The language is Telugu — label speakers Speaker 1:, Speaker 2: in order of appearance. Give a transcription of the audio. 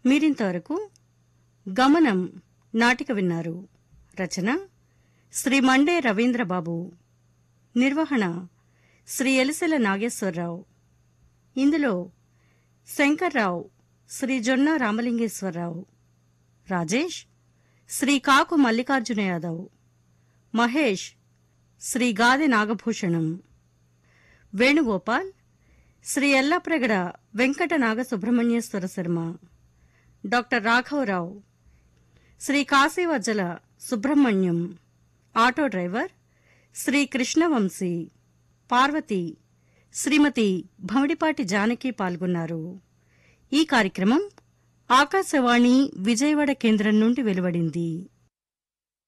Speaker 1: మీరింతవరకు గమనం నాటిక విన్నారు రచన శ్రీ మండే రవీంద్రబాబు నిర్వహణ శ్రీ ఎలిసెల నాగేశ్వరరావు ఇందులో శంకర్రావు శ్రీ జొన్న రామలింగేశ్వరరావు రాజేష్ శ్రీ కాకు మల్లికార్జున యాదవ్ మహేష్ శ్రీ గాదె నాగభూషణం వేణుగోపాల్ శ్రీ ఎల్లప్రగడ వెంకట నాగ సుబ్రహ్మణ్యేశ్వర శర్మ డాక్టర్ రాఘవరావు శ్రీ కాశీవజ్జల సుబ్రహ్మణ్యం ఆటో డ్రైవర్ శ్రీ కృష్ణవంశీ పార్వతి శ్రీమతి భమిడిపాటి జానకి పాల్గొన్నారు ఈ కార్యక్రమం ఆకాశవాణి విజయవాడ కేంద్రం నుండి వెలువడింది